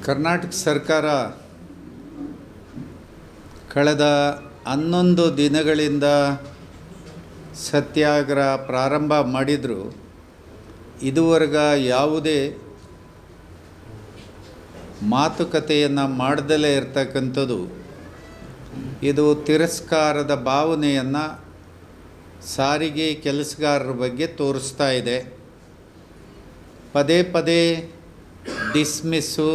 ಕರ್ನಾಟಕ ಸರ್ಕಾರ ಕಳೆದ ಹನ್ನೊಂದು ದಿನಗಳಿಂದ ಸತ್ಯಾಗ್ರಹ ಪ್ರಾರಂಭ ಮಾಡಿದರೂ ಇದುವರೆಗ ಯಾವುದೇ ಮಾತುಕತೆಯನ್ನು ಮಾಡ್ದಲೇ ಇರ್ತಕ್ಕಂಥದ್ದು ಇದು ತಿರಸ್ಕಾರದ ಭಾವನೆಯನ್ನು ಸಾರಿಗೆ ಕೆಲಸಗಾರರ ಬಗ್ಗೆ ತೋರಿಸ್ತಾ ಇದೆ ಪದೇ ಪದೇ ಡಿಸ್ಮಿಸ್ಸು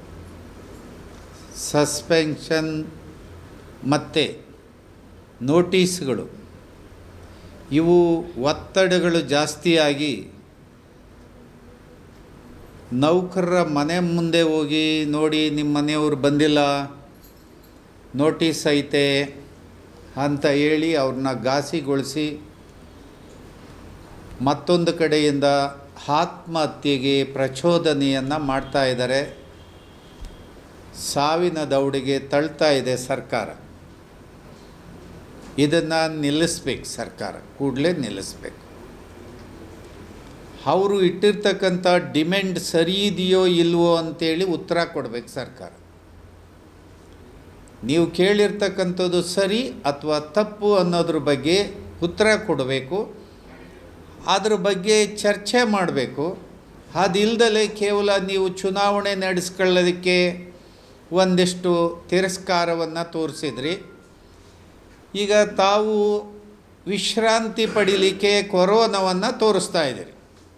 ಸಸ್ಪೆನ್ಷನ್ ಮತ್ತು ನೋಟಿಸ್ಗಳು ಇವು ಒತ್ತಡಗಳು ಜಾಸ್ತಿಯಾಗಿ ನೌಕರರ ಮನೆ ಮುಂದೆ ಹೋಗಿ ನೋಡಿ ನಿಮ್ಮ ಮನೆಯವರು ಬಂದಿಲ್ಲ ನೋಟಿಸ್ ಐತೆ ಅಂತ ಹೇಳಿ ಅವ್ರನ್ನ ಘಾಸಿಗೊಳಿಸಿ ಮತ್ತೊಂದು ಕಡೆಯಿಂದ ಆತ್ಮಹತ್ಯೆಗೆ ಪ್ರಚೋದನೆಯನ್ನು ಮಾಡ್ತಾ ಇದ್ದಾರೆ ಸಾವಿನ ದೌಡಿಗೆ ತಳ್ತಾ ಇದೆ ಸರ್ಕಾರ ಇದನ್ನು ನಿಲ್ಲಿಸ್ಬೇಕು ಸರ್ಕಾರ ಕೂಡಲೇ ನಿಲ್ಲಿಸ್ಬೇಕು ಅವರು ಇಟ್ಟಿರ್ತಕ್ಕಂಥ ಡಿಮ್ಯಾಂಡ್ ಸರಿ ಇದೆಯೋ ಇಲ್ವೋ ಅಂತೇಳಿ ಉತ್ತರ ಕೊಡಬೇಕು ಸರ್ಕಾರ ನೀವು ಕೇಳಿರ್ತಕ್ಕಂಥದ್ದು ಸರಿ ಅಥವಾ ತಪ್ಪು ಅನ್ನೋದ್ರ ಬಗ್ಗೆ ಉತ್ತರ ಕೊಡಬೇಕು ಅದ್ರ ಬಗ್ಗೆ ಚರ್ಚೆ ಮಾಡಬೇಕು ಅದಿಲ್ಲದಲೇ ಕೇವಲ ನೀವು ಚುನಾವಣೆ ನಡೆಸ್ಕೊಳ್ಳೋದಕ್ಕೆ ಒಂದಿಷ್ಟು ತಿರಸ್ಕಾರವನ್ನು ತೋರಿಸಿದ್ರಿ ಈಗ ತಾವು ವಿಶ್ರಾಂತಿ ಪಡೀಲಿಕ್ಕೆ ಕೊರೋನಾವನ್ನು ತೋರಿಸ್ತಾ ಇದ್ದೀರಿ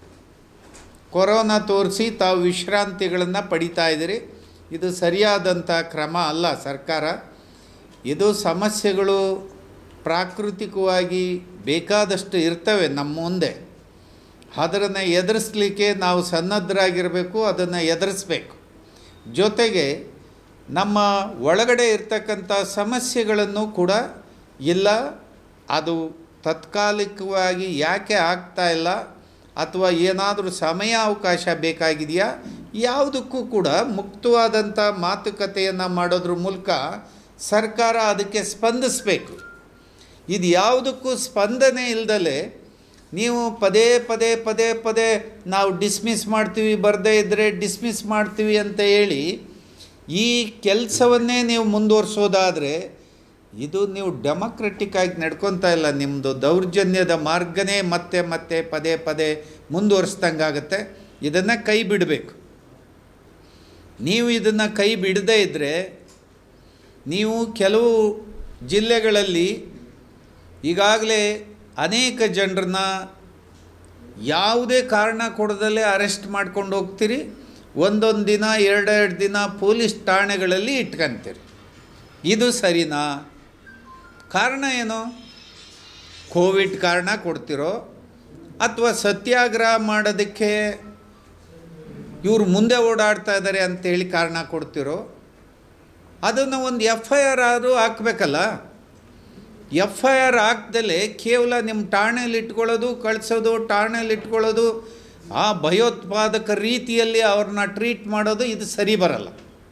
ಕೊರೋನಾ ತೋರಿಸಿ ತಾವು ವಿಶ್ರಾಂತಿಗಳನ್ನು ಪಡಿತಾ ಇದ್ದೀರಿ ಇದು ಸರಿಯಾದಂಥ ಕ್ರಮ ಅಲ್ಲ ಸರ್ಕಾರ ಇದು ಸಮಸ್ಯೆಗಳು ಪ್ರಾಕೃತಿಕವಾಗಿ ಬೇಕಾದಷ್ಟು ಇರ್ತವೆ ನಮ್ಮ ಮುಂದೆ ಅದನ್ನು ಎದುರಿಸ್ಲಿಕ್ಕೆ ನಾವು ಸನ್ನದ್ಧರಾಗಿರಬೇಕು ಅದನ್ನು ಎದುರಿಸ್ಬೇಕು ಜೊತೆಗೆ ನಮ್ಮ ಒಳಗಡೆ ಇರ್ತಕ್ಕಂಥ ಸಮಸ್ಯೆಗಳನ್ನು ಕೂಡ ಇಲ್ಲ ಅದು ತಾತ್ಕಾಲಿಕವಾಗಿ ಯಾಕೆ ಆಗ್ತಾ ಇಲ್ಲ ಅಥವಾ ಏನಾದರೂ ಸಮಯ ಅವಕಾಶ ಬೇಕಾಗಿದೆಯಾ ಯಾವುದಕ್ಕೂ ಕೂಡ ಮುಕ್ತವಾದಂಥ ಮಾತುಕತೆಯನ್ನು ಮಾಡೋದ್ರ ಮೂಲಕ ಸರ್ಕಾರ ಅದಕ್ಕೆ ಸ್ಪಂದಿಸಬೇಕು ಇದು ಯಾವುದಕ್ಕೂ ಸ್ಪಂದನೆ ಇಲ್ಲದಲೇ ನೀವು ಪದೇ ಪದೇ ಪದೇ ಪದೇ ನಾವು ಡಿಸ್ಮಿಸ್ ಮಾಡ್ತೀವಿ ಬರದೇ ಇದ್ದರೆ ಡಿಸ್ಮಿಸ್ ಮಾಡ್ತೀವಿ ಅಂತ ಹೇಳಿ ಈ ಕೆಲಸವನ್ನೇ ನೀವು ಮುಂದುವರ್ಸೋದಾದರೆ ಇದು ನೀವು ಡೆಮೊಕ್ರೆಟಿಕ್ ಆಗಿ ನಡ್ಕೊತಾ ಇಲ್ಲ ನಿಮ್ಮದು ದೌರ್ಜನ್ಯದ ಮಾರ್ಗನೇ ಮತ್ತೆ ಮತ್ತೆ ಪದೇ ಪದೇ ಮುಂದುವರಿಸ್ದಂಗಾಗತ್ತೆ ಇದನ್ನು ಕೈ ಬಿಡಬೇಕು ನೀವು ಇದನ್ನು ಕೈ ಬಿಡದೇ ಇದ್ದರೆ ನೀವು ಕೆಲವು ಜಿಲ್ಲೆಗಳಲ್ಲಿ ಈಗಾಗಲೇ ಅನೇಕ ಜನರನ್ನ ಯಾವುದೇ ಕಾರಣ ಕೊಡದಲ್ಲೇ ಅರೆಸ್ಟ್ ಮಾಡ್ಕೊಂಡು ಹೋಗ್ತೀರಿ ಒಂದೊಂದು ದಿನ ಎರಡೆರಡು ದಿನ ಪೊಲೀಸ್ ಠಾಣೆಗಳಲ್ಲಿ ಇಟ್ಕೊಂತೀರಿ ಇದು ಸರಿನಾ ಕಾರಣ ಏನು ಕೋವಿಡ್ ಕಾರಣ ಕೊಡ್ತಿರೋ ಅಥವಾ ಸತ್ಯಾಗ್ರಹ ಮಾಡೋದಕ್ಕೆ ಇವರು ಮುಂದೆ ಓಡಾಡ್ತಾ ಇದ್ದಾರೆ ಅಂತೇಳಿ ಕಾರಣ ಕೊಡ್ತಿರೋ ಅದನ್ನು ಒಂದು ಎಫ್ ಐ ಆರ್ ಆದರೂ ಹಾಕಬೇಕಲ್ಲ ಎಫ್ ಐ ಆರ್ ಹಾಕ್ದಲೇ ಕೇವಲ ನಿಮ್ಮ ಠಾಣೆಯಲ್ಲಿ ಇಟ್ಕೊಳ್ಳೋದು ಕಳಿಸೋದು ಠಾಣೆಯಲ್ಲಿ ಇಟ್ಕೊಳ್ಳೋದು ಆ ಭಯೋತ್ಪಾದಕ ರೀತಿಯಲ್ಲಿ ಅವ್ರನ್ನ ಟ್ರೀಟ್ ಮಾಡೋದು ಇದು ಸರಿ ಬರಲ್ಲ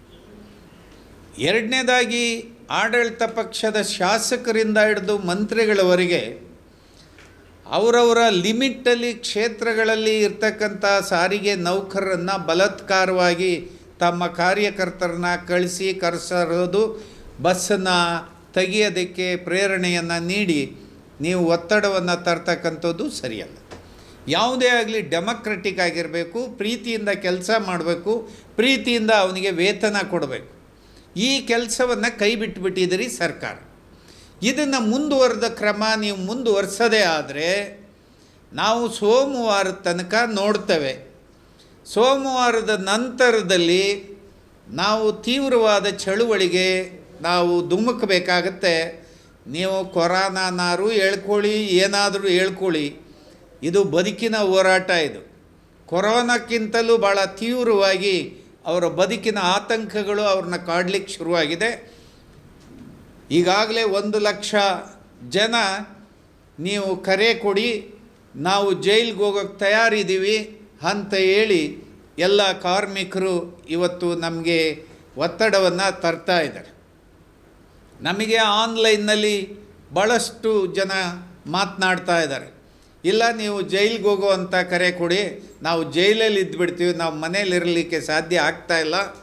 ಎರಡನೇದಾಗಿ ಆಡಳಿತ ಪಕ್ಷದ ಶಾಸಕರಿಂದ ಹಿಡಿದು ಮಂತ್ರಿಗಳವರೆಗೆ ಅವರವರ ಲಿಮಿಟ್ಟಲ್ಲಿ ಕ್ಷೇತ್ರಗಳಲ್ಲಿ ಇರ್ತಕ್ಕಂಥ ಸಾರಿಗೆ ನೌಕರರನ್ನು ಬಲಾತ್ಕಾರವಾಗಿ ತಮ್ಮ ಕಾರ್ಯಕರ್ತರನ್ನ ಕಳಿಸಿ ಕರೆಸೋದು ಬಸ್ಸನ್ನು ತೆಗೆಯೋದಕ್ಕೆ ಪ್ರೇರಣೆಯನ್ನು ನೀಡಿ ನೀವು ಒತ್ತಡವನ್ನು ತರ್ತಕ್ಕಂಥದ್ದು ಸರಿಯಲ್ಲ ಯಾವುದೇ ಆಗಲಿ ಡೆಮೊಕ್ರೆಟಿಕ್ ಆಗಿರಬೇಕು ಪ್ರೀತಿಯಿಂದ ಕೆಲಸ ಮಾಡಬೇಕು ಪ್ರೀತಿಯಿಂದ ಅವನಿಗೆ ವೇತನ ಕೊಡಬೇಕು ಈ ಕೆಲಸವನ್ನು ಕೈ ಬಿಟ್ಟುಬಿಟ್ಟಿದ್ದೀರಿ ಸರ್ಕಾರ ಇದನ್ನು ಮುಂದುವರೆದ ಕ್ರಮ ನೀವು ಮುಂದುವರ್ಸೋದೇ ಆದರೆ ನಾವು ಸೋಮವಾರದ ತನಕ ನೋಡ್ತೇವೆ ಸೋಮವಾರದ ನಂತರದಲ್ಲಿ ನಾವು ತೀವ್ರವಾದ ಚಳುವಳಿಗೆ ನಾವು ಧುಮುಕಬೇಕಾಗತ್ತೆ ನೀವು ಕೊರೋನಾನಾರು ಹೇಳ್ಕೊಳ್ಳಿ ಏನಾದರೂ ಹೇಳ್ಕೊಳ್ಳಿ ಇದು ಬದುಕಿನ ಹೋರಾಟ ಇದು ಕೊರೋನಾಕ್ಕಿಂತಲೂ ಭಾಳ ತೀವ್ರವಾಗಿ ಅವರ ಬದುಕಿನ ಆತಂಕಗಳು ಅವ್ರನ್ನ ಕಾಡಲಿಕ್ಕೆ ಶುರುವಾಗಿದೆ ಈಗಾಗಲೇ ಒಂದು ಲಕ್ಷ ಜನ ನೀವು ಕರೆ ಕೊಡಿ ನಾವು ಜೈಲಿಗೆ ಹೋಗೋಕ್ಕೆ ತಯಾರಿದ್ದೀವಿ ಅಂತ ಹೇಳಿ ಎಲ್ಲ ಕಾರ್ಮಿಕರು ಇವತ್ತು ನಮಗೆ ಒತ್ತಡವನ್ನು ತರ್ತಾ ಇದ್ದಾರೆ ನಮಗೆ ಆನ್ಲೈನ್ನಲ್ಲಿ ಭಾಳಷ್ಟು ಜನ ಮಾತನಾಡ್ತಾ ಇದ್ದಾರೆ ಇಲ್ಲ ನೀವು ಜೈಲಿಗೆ ಹೋಗುವಂಥ ಕರೆ ಕೊಡಿ ನಾವು ಜೈಲಲ್ಲಿ ಇದ್ದುಬಿಡ್ತೀವಿ ನಾವು ಮನೇಲಿರಲಿಕ್ಕೆ ಸಾಧ್ಯ ಆಗ್ತಾ ಇಲ್ಲ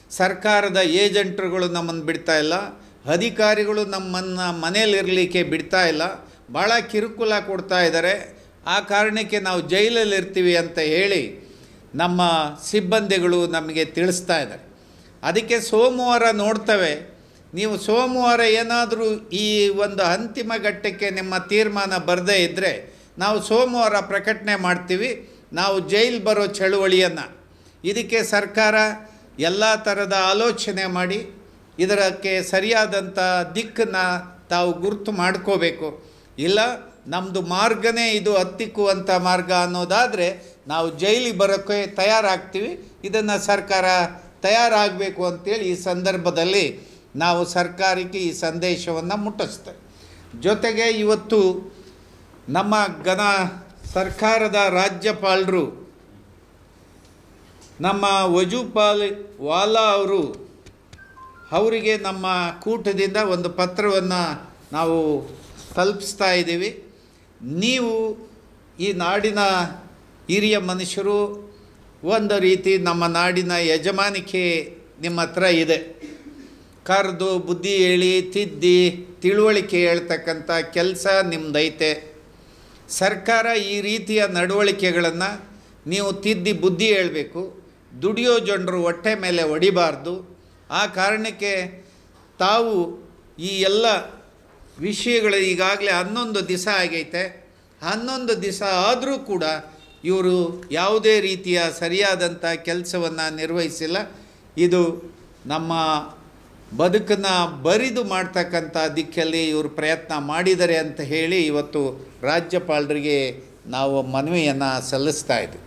ಸರ್ಕಾರದ ಏಜೆಂಟ್ರುಗಳು ನಮ್ಮನ್ನು ಬಿಡ್ತಾ ಇಲ್ಲ ಅಧಿಕಾರಿಗಳು ನಮ್ಮನ್ನು ಮನೇಲಿರಲಿಕ್ಕೆ ಬಿಡ್ತಾ ಇಲ್ಲ ಭಾಳ ಕಿರುಕುಳ ಕೊಡ್ತಾ ಇದ್ದಾರೆ ಆ ಕಾರಣಕ್ಕೆ ನಾವು ಜೈಲಲ್ಲಿ ಇರ್ತೀವಿ ಅಂತ ಹೇಳಿ ನಮ್ಮ ಸಿಬ್ಬಂದಿಗಳು ನಮಗೆ ತಿಳಿಸ್ತಾ ಇದ್ದಾರೆ ಅದಕ್ಕೆ ಸೋಮವಾರ ನೋಡ್ತೇವೆ ನೀವು ಸೋಮವಾರ ಏನಾದರೂ ಈ ಒಂದು ಅಂತಿಮ ಘಟ್ಟಕ್ಕೆ ನಿಮ್ಮ ತೀರ್ಮಾನ ಬರದೇ ಇದ್ದರೆ ನಾವು ಸೋಮವಾರ ಪ್ರಕಟಣೆ ಮಾಡ್ತೀವಿ ನಾವು ಜೈಲು ಬರೋ ಚಳುವಳಿಯನ್ನು ಇದಕ್ಕೆ ಸರ್ಕಾರ ಎಲ್ಲ ಥರದ ಆಲೋಚನೆ ಮಾಡಿ ಇದಕ್ಕೆ ಸರಿಯಾದಂಥ ದಿಕ್ಕನ್ನು ತಾವು ಗುರುತು ಮಾಡ್ಕೋಬೇಕು ಇಲ್ಲ ನಮ್ಮದು ಮಾರ್ಗನೇ ಇದು ಹತ್ತಿಕ್ಕುವಂಥ ಮಾರ್ಗ ಅನ್ನೋದಾದರೆ ನಾವು ಜೈಲಿಗೆ ಬರೋಕ್ಕೆ ತಯಾರಾಗ್ತೀವಿ ಇದನ್ನು ಸರ್ಕಾರ ತಯಾರಾಗಬೇಕು ಅಂತೇಳಿ ಈ ಸಂದರ್ಭದಲ್ಲಿ ನಾವು ಸರ್ಕಾರಕ್ಕೆ ಈ ಸಂದೇಶವನ್ನು ಮುಟ್ಟಿಸ್ತೇವೆ ಜೊತೆಗೆ ಇವತ್ತು ನಮ್ಮ ಗನ ಸರ್ಕಾರದ ರಾಜ್ಯಪಾಲರು ನಮ್ಮ ವಜುಪಾಲ್ ವಾಲಾ ಅವರು ಅವರಿಗೆ ನಮ್ಮ ಕೂಟದಿಂದ ಒಂದು ಪತ್ರವನ್ನು ನಾವು ತಲುಪಿಸ್ತಾ ಇದ್ದೀವಿ ನೀವು ಈ ನಾಡಿನ ಹಿರಿಯ ಮನುಷ್ಯರು ಒಂದು ರೀತಿ ನಮ್ಮ ನಾಡಿನ ಯಜಮಾನಿಕೆ ನಿಮ್ಮ ಹತ್ರ ಇದೆ ಕರೆದು ಬುದ್ಧಿ ಹೇಳಿ ತಿದ್ದಿ ತಿಳುವಳಿಕೆ ಹೇಳ್ತಕ್ಕಂಥ ಕೆಲಸ ನಿಮ್ಮದೈತೆ ಸರ್ಕಾರ ಈ ರೀತಿಯ ನಡವಳಿಕೆಗಳನ್ನು ನೀವು ತಿದ್ದಿ ಬುದ್ಧಿ ಹೇಳಬೇಕು ದುಡಿಯೋ ಜನರು ಹೊಟ್ಟೆ ಮೇಲೆ ಹೊಡಿಬಾರ್ದು ಆ ಕಾರಣಕ್ಕೆ ತಾವು ಈ ಎಲ್ಲ ವಿಷಯಗಳು ಈಗಾಗಲೇ ಹನ್ನೊಂದು ದಿವಸ ಆಗೈತೆ ಹನ್ನೊಂದು ದಿವಸ ಆದರೂ ಕೂಡ ಇವರು ಯಾವುದೇ ರೀತಿಯ ಸರಿಯಾದಂಥ ಕೆಲಸವನ್ನು ನಿರ್ವಹಿಸಿಲ್ಲ ಇದು ನಮ್ಮ ಬದುಕನ್ನು ಬರಿದು ಮಾಡ್ತಕ್ಕಂಥ ದಿಕ್ಕಲ್ಲಿ ಇವರು ಪ್ರಯತ್ನ ಮಾಡಿದ್ದಾರೆ ಅಂತ ಹೇಳಿ ಇವತ್ತು ರಾಜ್ಯಪಾಲರಿಗೆ ನಾವು ಮನವಿಯನ್ನು ಸಲ್ಲಿಸ್ತಾ ಇದ್ವಿ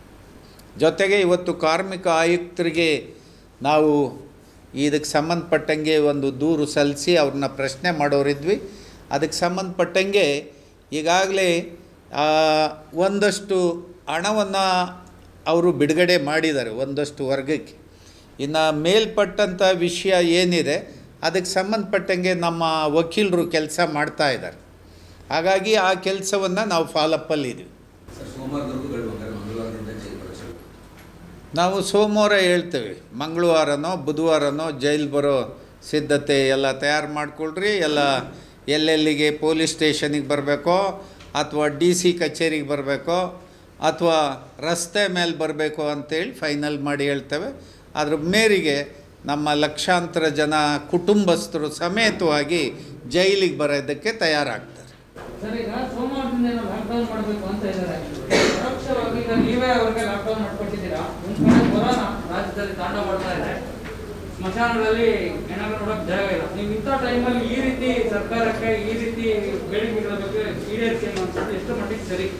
ಜೊತೆಗೆ ಇವತ್ತು ಕಾರ್ಮಿಕ ಆಯುಕ್ತರಿಗೆ ನಾವು ಇದಕ್ಕೆ ಸಂಬಂಧಪಟ್ಟಂಗೆ ಒಂದು ದೂರು ಸಲ್ಲಿಸಿ ಅವ್ರನ್ನ ಪ್ರಶ್ನೆ ಮಾಡೋರಿದ್ವಿ ಅದಕ್ಕೆ ಸಂಬಂಧಪಟ್ಟಂಗೆ ಈಗಾಗಲೇ ಆ, ಒಂದಷ್ಟು ಹಣವನ್ನು ಅವರು ಬಿಡುಗಡೆ ಮಾಡಿದ್ದಾರೆ ಒಂದಷ್ಟು ವರ್ಗಕ್ಕೆ ಇನ್ನು ಮೇಲ್ಪಟ್ಟಂಥ ವಿಷಯ ಏನಿದೆ ಅದಕ್ಕೆ ಸಂಬಂಧಪಟ್ಟಂಗೆ ನಮ್ಮ ವಕೀಲರು ಕೆಲಸ ಮಾಡ್ತಾ ಇದ್ದಾರೆ ಹಾಗಾಗಿ ಆ ಕೆಲಸವನ್ನು ನಾವು ಫಾಲಪ್ಪಲ್ಲಿದ್ದೀವಿ ಸರ್ ಸೋಮವಾರದವರೆಗೂ ಗಡುವು ಹಂಗಾರೆ ಮಂಗಳವಾರದಿಂದ ಜೈಲು ಬರೋ ಶುರು ನಾವು ಸೋಮವಾರ ಹೇಳ್ತೇವೆ ಮಂಗಳವಾರನೋ ಬುಧವಾರನೋ ಜೈಲು ಬರೋ ಸಿದ್ಧತೆ ಎಲ್ಲ ತಯಾರು ಮಾಡಿಕೊಳ್ರಿ ಎಲ್ಲ ಎಲ್ಲೆಲ್ಲಿಗೆ ಪೊಲೀಸ್ ಸ್ಟೇಷನಿಗೆ ಬರಬೇಕೋ ಅಥವಾ ಡಿ ಸಿ ಕಚೇರಿಗೆ ಬರಬೇಕೋ ಅಥವಾ ರಸ್ತೆ ಮೇಲೆ ಬರಬೇಕು ಅಂತೇಳಿ ಫೈನಲ್ ಮಾಡಿ ಹೇಳ್ತೇವೆ ಅದ್ರ ಮೇರೆಗೆ ನಮ್ಮ ಲಕ್ಷಾಂತರ ಜನ ಕುಟುಂಬಸ್ಥರು ಸಮೇತವಾಗಿ ಜೈಲಿಗೆ ಬರೋದಕ್ಕೆ ತಯಾರಾಗ್ತಾರೆ ಸರ್ ಈಗ ಸೋಮವಾರದಿಂದ ಏನೋ ಲಾಕ್ಡೌನ್ ಮಾಡಬೇಕು ಅಂತ ಇದ್ದಾರೆ ಪರೋಕ್ಷವಾಗಿ ಈಗ ನೀವೇ ಅವ್ರಿಗೆ ಲಾಕ್ಡೌನ್ ಮಾಡ್ಕೊಟ್ಟಿದ್ದೀರಾ ಒಂದ್ ಕಡೆ ಕೊರೋನಾ ರಾಜ್ಯದಲ್ಲಿ ತಾಂಡವ ಮಾಡ್ತಾ ಇದೆ ಸ್ಮಶಾನಗಳಲ್ಲಿ ಏನಾದ್ರು ನೋಡಕ್ ಜಾಗ ಇಲ್ಲ ನೀವು ಇಂಥ ಟೈಮಲ್ಲಿ ಈ ರೀತಿ ಸರ್ಕಾರಕ್ಕೆ ಈ ರೀತಿ ಬೇಡಿಕೆಗಳ ಬಗ್ಗೆ ಈಡೇರಿಕೆ ಅನ್ನೋದು ಎಷ್ಟು ಮಟ್ಟಿಗೆ ಸರಿ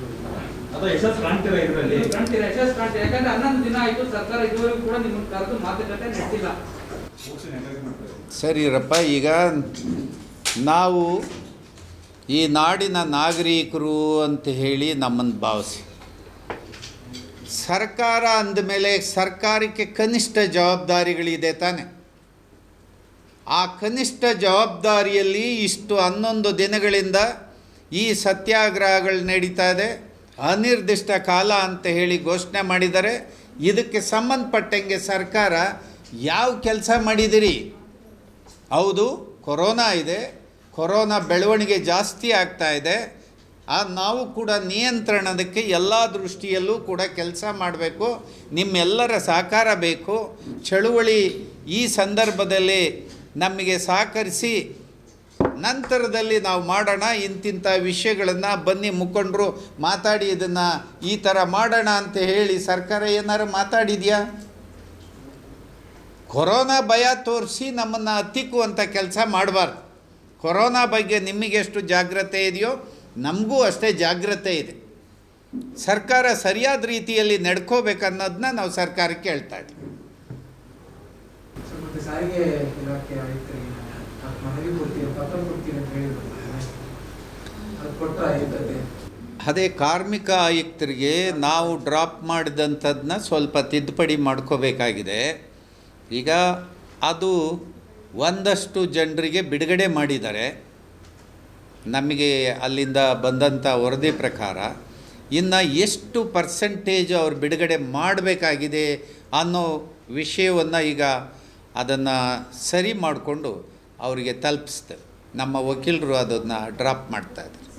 ಅದು ಯಶಸ್ ಕಾಣ್ತೀರಾ ಇದರಲ್ಲಿ ನೀವು ಕಾಣ್ತೀರಾ ಯಶಸ್ ಕಾಣ್ತೀರಾ ಯಾಕಂದ್ರೆ ಹನ್ನೊಂದು ದಿನ ಆಯ್ತು ಸರ್ಕಾರ ಇದುವರೆಗೂ ಕೂಡ ನಿಮ್ಮನ್ನ ಕರೆದು ಮಾತುಕತೆ ನಡೆಸಿಲ್ಲ ಸರಿರಪ್ಪ ಈಗ ನಾವು ಈ ನಾಡಿನ ನಾಗರಿಕರು ಅಂತ ಹೇಳಿ ನಮ್ಮನ್ನು ಭಾವಿಸಿ ಸರ್ಕಾರ ಅಂದಮೇಲೆ ಸರ್ಕಾರಕ್ಕೆ ಕನಿಷ್ಠ ಜವಾಬ್ದಾರಿಗಳಿದೆ ತಾನೆ ಆ ಕನಿಷ್ಠ ಜವಾಬ್ದಾರಿಯಲ್ಲಿ ಇಷ್ಟು ಹನ್ನೊಂದು ದಿನಗಳಿಂದ ಈ ಸತ್ಯಾಗ್ರಹಗಳು ನಡೀತಾ ಇದೆ ಅನಿರ್ದಿಷ್ಟ ಕಾಲ ಅಂತ ಹೇಳಿ ಘೋಷಣೆ ಮಾಡಿದ್ದಾರೆ ಇದಕ್ಕೆ ಸಂಬಂಧಪಟ್ಟಂಗೆ ಸರ್ಕಾರ ಯಾವ ಕೆಲಸ ಮಾಡಿದಿರಿ ಹೌದು ಕೊರೋನಾ ಇದೆ ಕೊರೋನಾ ಬೆಳವಣಿಗೆ ಜಾಸ್ತಿ ಆಗ್ತಾ ಇದೆ ಆ ನಾವು ಕೂಡ ನಿಯಂತ್ರಣದಕ್ಕೆ ಎಲ್ಲ ದೃಷ್ಟಿಯಲ್ಲೂ ಕೂಡ ಕೆಲಸ ಮಾಡಬೇಕು ನಿಮ್ಮೆಲ್ಲರ ಸಹಕಾರ ಬೇಕು ಚಳುವಳಿ ಈ ಸಂದರ್ಭದಲ್ಲಿ ನಮಗೆ ಸಹಕರಿಸಿ ನಂತರದಲ್ಲಿ ನಾವು ಮಾಡೋಣ ಇಂತಿಂಥ ವಿಷಯಗಳನ್ನು ಬನ್ನಿ ಮುಖಂಡರು ಮಾತಾಡಿ ಇದನ್ನು ಈ ಥರ ಮಾಡೋಣ ಅಂತ ಹೇಳಿ ಸರ್ಕಾರ ಏನಾರು ಮಾತಾಡಿದೆಯಾ ಕೊರೋನಾ ಭಯ ತೋರಿಸಿ ನಮ್ಮನ್ನು ಹತ್ತಿಕ್ಕುವಂಥ ಕೆಲಸ ಮಾಡಬಾರ್ದು ಕೊರೋನಾ ಬಗ್ಗೆ ನಿಮಗೆಷ್ಟು ಜಾಗ್ರತೆ ಇದೆಯೋ ನಮಗೂ ಅಷ್ಟೇ ಜಾಗ್ರತೆ ಇದೆ ಸರ್ಕಾರ ಸರಿಯಾದ ರೀತಿಯಲ್ಲಿ ನಡ್ಕೋಬೇಕನ್ನೋದನ್ನ ನಾವು ಸರ್ಕಾರಕ್ಕೆ ಹೇಳ್ತಾ ಇದ್ದೀವಿ ಸರ್, ಮತ್ತೆ ಸಾರಿಗೆ ಇಲಾಖೆ ಆಯುಕ್ತರಿಗೆ ಮನವಿ ಕೊಡ್ತೀವಿ ಪತ್ರ ಕೊಡ್ತೀವಿ ಅಂತ ಹೇಳಿದ್ರು ಅದು ಕೊಟ್ಟ ಆಯ್ತದೆ ಅದೇ ಕಾರ್ಮಿಕ ಆಯುಕ್ತರಿಗೆ ನಾವು ಡ್ರಾಪ್ ಮಾಡಿದಂಥದ್ದನ್ನ ಸ್ವಲ್ಪ ತಿದ್ದುಪಡಿ ಮಾಡ್ಕೋಬೇಕಾಗಿದೆ ಈಗ ಅದು ಒಂದಷ್ಟು ಜನರಿಗೆ ಬಿಡುಗಡೆ ಮಾಡಿದ್ದಾರೆ ನಮಗೆ ಅಲ್ಲಿಂದ ಬಂದಂಥ ವರದಿ ಪ್ರಕಾರ ಇನ್ನು ಎಷ್ಟು ಪರ್ಸೆಂಟೇಜ್ ಅವ್ರು ಬಿಡುಗಡೆ ಮಾಡಬೇಕಾಗಿದೆ ಅನ್ನೋ ವಿಷಯವನ್ನು ಈಗ ಅದನ್ನು ಸರಿ ಮಾಡಿಕೊಂಡು ಅವರಿಗೆ ತಲುಪಿಸ್ತೇವೆ ನಮ್ಮ ವಕೀಲರು ಅದನ್ನು ಡ್ರಾಪ್ ಮಾಡ್ತಾ ಇದ್ದಾರೆ